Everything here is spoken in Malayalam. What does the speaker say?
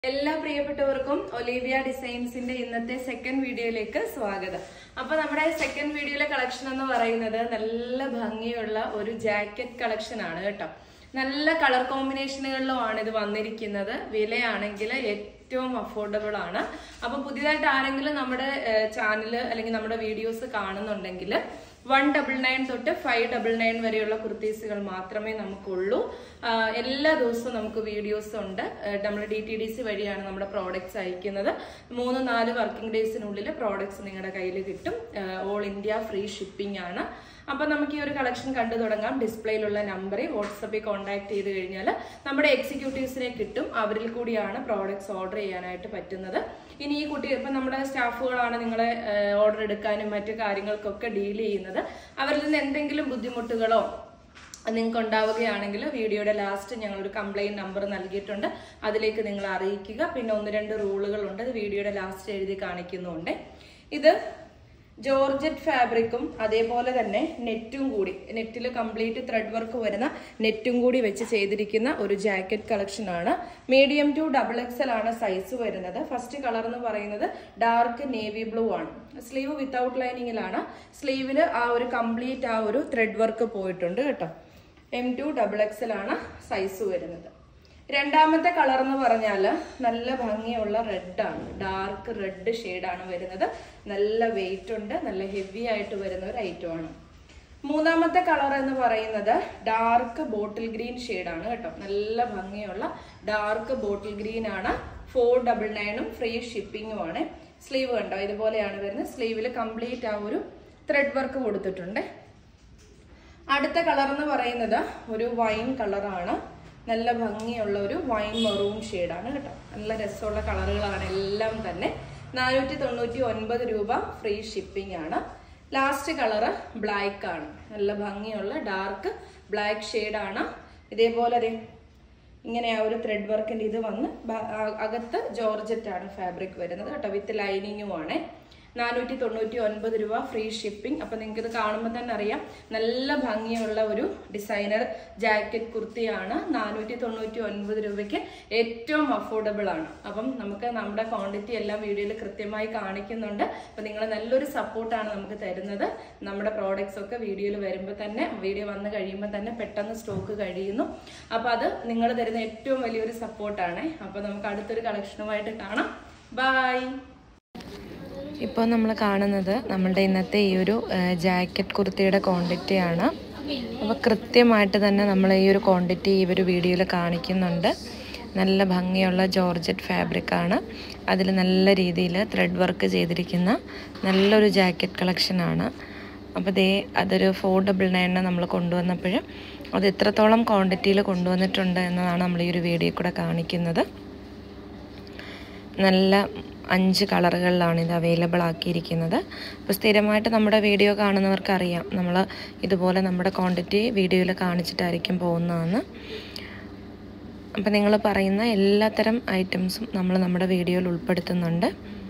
എല്ലാ പ്രിയപ്പെട്ടവർക്കും ഒലീവിയ ഡിസൈൻസിന്റെ ഇന്നത്തെ സെക്കൻഡ് വീഡിയോയിലേക്ക് സ്വാഗതം അപ്പൊ നമ്മുടെ സെക്കൻഡ് വീഡിയോയിലെ കളക്ഷൻ എന്ന് പറയുന്നത് നല്ല ഭംഗിയുള്ള ഒരു ജാക്കറ്റ് കളക്ഷൻ ആണ് കേട്ടോ നല്ല കളർ കോമ്പിനേഷനുകളിലുമാണ് ഇത് വന്നിരിക്കുന്നത് വിലയാണെങ്കിൽ ഏറ്റവും അഫോർഡബിൾ ആണ് അപ്പൊ പുതിയതായിട്ട് ആരെങ്കിലും നമ്മുടെ ചാനൽ അല്ലെങ്കിൽ നമ്മുടെ വീഡിയോസ് കാണുന്നുണ്ടെങ്കിൽ വൺ ഡബിൾ നയൻ തൊട്ട് ഫൈവ് ഡബിൾ നയൻ വരെയുള്ള കുർത്തീസുകൾ മാത്രമേ നമുക്കുള്ളൂ ആ, എല്ലാ ദിവസവും നമുക്ക് വീഡിയോസ് ഉണ്ട് നമ്മൾ ഡി ടി ഡി സി വഴിയാണ് നമ്മുടെ പ്രോഡക്റ്റ്സ് അയക്കുന്നത് മൂന്ന് നാല് വർക്കിംഗ് ഡേയ്സിനുള്ളിൽ പ്രോഡക്റ്റ്സ് നിങ്ങളുടെ കയ്യിൽ കിട്ടും ഓൾ ഇന്ത്യ ഫ്രീ ഷിപ്പിംഗ് ആണ് അപ്പൊ നമുക്ക് ഈ ഒരു കളക്ഷൻ കണ്ടു തുടങ്ങാം ഡിസ്പ്ലേയിലുള്ള നമ്പറിൽ വാട്സപ്പിൽ കോൺടാക്ട് ചെയ്ത് കഴിഞ്ഞാൽ നമ്മുടെ എക്സിക്യൂട്ടീവ്സിനെ കിട്ടും അവരിൽ കൂടിയാണ് പ്രോഡക്ട്സ് ഓർഡർ ചെയ്യാനായിട്ട് പറ്റുന്നത് ഇനി ഈ കുട്ടി ഇപ്പം നമ്മുടെ സ്റ്റാഫുകളാണ് നിങ്ങളെ ഓർഡർ എടുക്കാനും മറ്റു കാര്യങ്ങൾക്കൊക്കെ ഡീൽ ചെയ്യുന്നത് അവരിൽ നിന്ന് എന്തെങ്കിലും ബുദ്ധിമുട്ടുകളോ നിങ്ങൾക്ക് ഉണ്ടാവുകയാണെങ്കിൽ വീഡിയോയുടെ ലാസ്റ്റ് ഞങ്ങളൊരു കംപ്ലൈൻറ്റ് നമ്പർ നൽകിയിട്ടുണ്ട് അതിലേക്ക് നിങ്ങൾ അറിയിക്കുക പിന്നെ ഒന്ന് രണ്ട് റൂളുകളുണ്ട് അത് വീഡിയോയുടെ ലാസ്റ്റ് എഴുതി കാണിക്കുന്നുണ്ട് ഇത് ജോർജറ്റ് ഫാബ്രിക്കും അതേപോലെ തന്നെ നെറ്റും കൂടി നെറ്റിൽ കംപ്ലീറ്റ് ത്രെഡ് വർക്ക് വരുന്ന നെറ്റും കൂടി വെച്ച് ചെയ്തിരിക്കുന്ന ഒരു ജാക്കറ്റ് കളക്ഷൻ ആണ് മീഡിയം ടു ഡബിൾ എക്സൽ ആണ് സൈസ് വരുന്നത് ഫസ്റ്റ് കളർ എന്ന് പറയുന്നത് ഡാർക്ക് നേവി ബ്ലൂ ആണ് സ്ലീവ് വിത്തൗട്ട് ലൈനിങ്ങിലാണ് സ്ലീവിൽ ആ ഒരു കംപ്ലീറ്റ് ആ ഒരു ത്രെഡ് വർക്ക് പോയിട്ടുണ്ട് കേട്ടോ എം ടു ഡബിൾ എക്സൽ ആണ് സൈസ് വരുന്നത് രണ്ടാമത്തെ കളർ എന്ന് പറഞ്ഞാൽ നല്ല ഭംഗിയുള്ള റെഡാണ് ഡാർക്ക് റെഡ് ഷെയ്ഡാണ് വരുന്നത് നല്ല വെയിറ്റ് ഉണ്ട് നല്ല ഹെവി ആയിട്ട് വരുന്ന ഒരു ഐറ്റമാണ് മൂന്നാമത്തെ കളർ എന്ന് പറയുന്നത് ഡാർക്ക് ബോട്ടിൽ ഗ്രീൻ ഷെയ്ഡാണ് കേട്ടോ നല്ല ഭംഗിയുള്ള ഡാർക്ക് ബോട്ടിൽ ഗ്രീൻ ആണ് ഫോർ ഡബിൾ നയനും ഫ്രീ ഷിപ്പിങ്ങും ആണ് സ്ലീവ് കണ്ടോ ഇതുപോലെയാണ് വരുന്നത് സ്ലീവിൽ കംപ്ലീറ്റ് ആ ഒരു ത്രെഡ് വർക്ക് കൊടുത്തിട്ടുണ്ട് അടുത്ത കളർ എന്ന് പറയുന്നത് ഒരു വൈൻ കളറാണ് നല്ല ഭംഗിയുള്ള ഒരു വൈൻ മെറൂൺ ഷെയ്ഡാണ് കേട്ടോ നല്ല രസമുള്ള കളറുകളാണ് എല്ലാം തന്നെ നാനൂറ്റി തൊണ്ണൂറ്റി ഒൻപത് രൂപ ഫ്രീ ഷിപ്പിംഗ് ആണ് ലാസ്റ്റ് കളറ് ബ്ലാക്ക് ആണ് നല്ല ഭംഗിയുള്ള ഡാർക്ക് ബ്ലാക്ക് ഷെയ്ഡാണ് ഇതേപോലെ ദേ ഇങ്ങനെ ആ ഒരു ത്രെഡ് വർക്കിന്റെ ഇത് വന്ന് ബ- ആ- അകത്ത് ജോർജറ്റ് ആണ് ഫാബ്രിക് വരുന്നത് കേട്ടോ വിത്ത് ലൈനിങ്ങും ആണ് നാനൂറ്റി തൊണ്ണൂറ്റി ഒൻപത് രൂപ ഫ്രീ ഷിപ്പിംഗ് അപ്പൊ നിങ്ങൾക്ക് ഇത് കാണുമ്പോൾ തന്നെ അറിയാം നല്ല ഭംഗിയുള്ള ഒരു ഡിസൈനർ ജാക്കറ്റ് കുർത്തിയാണ് നാനൂറ്റി തൊണ്ണൂറ്റി ഒൻപത് രൂപയ്ക്ക് ഏറ്റവും അഫോർഡബിൾ ആണ് അപ്പം നമുക്ക് നമ്മുടെ ക്വാണ്ടിറ്റി എല്ലാം വീഡിയോയിൽ കൃത്യമായി കാണിക്കുന്നുണ്ട് അപ്പൊ നിങ്ങൾ നല്ലൊരു സപ്പോർട്ടാണ് നമുക്ക് തരുന്നത് നമ്മുടെ പ്രോഡക്ട്സ് ഒക്കെ വീഡിയോയിൽ വരുമ്പോൾ തന്നെ വീഡിയോ വന്ന് കഴിയുമ്പോൾ തന്നെ പെട്ടെന്ന് സ്റ്റോക്ക് കഴിയുന്നു അപ്പൊ അത് നിങ്ങൾ തരുന്ന ഏറ്റവും വലിയൊരു സപ്പോർട്ടാണ് അപ്പൊ നമുക്ക് അടുത്തൊരു കളക്ഷനുമായിട്ട് കാണാം ബൈ ഇപ്പോൾ നമ്മൾ കാണുന്നത് നമ്മളുടെ ഇന്നത്തെ ഈ ഒരു ജാക്കറ്റ് കുർത്തിയുടെ ക്വാണ്ടിറ്റിയാണ് അപ്പോൾ കൃത്യമായിട്ട് തന്നെ നമ്മൾ ഈ ഒരു ക്വാണ്ടിറ്റി ഈ ഒരു വീഡിയോയിൽ കാണിക്കുന്നുണ്ട് നല്ല ഭംഗിയുള്ള ജോർജറ്റ് ഫാബ്രിക്കാണ് അതിൽ നല്ല രീതിയിൽ ത്രെഡ് വർക്ക് ചെയ്തിരിക്കുന്ന നല്ലൊരു ജാക്കറ്റ് കളക്ഷനാണ് അപ്പോൾ ദേ അതൊരു ഫോർ ഡബിൾ നയനിന് നമ്മൾ കൊണ്ടുവന്നപ്പോൾ അത് എത്രത്തോളം ക്വാണ്ടിറ്റിയിൽ കൊണ്ടുവന്നിട്ടുണ്ട് എന്നതാണ് നമ്മൾ ഈ ഒരു വീഡിയോ കൂടെ കാണിക്കുന്നത് നല്ല അഞ്ച് കളറുകളിലാണ് ഇത് അവൈലബിൾ ആക്കിയിരിക്കുന്നത് അപ്പോൾ സ്ഥിരമായിട്ട് നമ്മുടെ വീഡിയോ കാണുന്നവർക്ക് അറിയാം നമ്മൾ ഇതുപോലെ നമ്മുടെ ക്വാണ്ടിറ്റി വീഡിയോയിൽ കാണിച്ചിട്ടായിരിക്കും പോകുന്നതെന്ന് അപ്പോൾ നിങ്ങൾ പറയുന്ന എല്ലാത്തരം ഐറ്റംസും നമ്മൾ നമ്മുടെ വീഡിയോയിൽ ഉൾപ്പെടുത്തുന്നുണ്ട്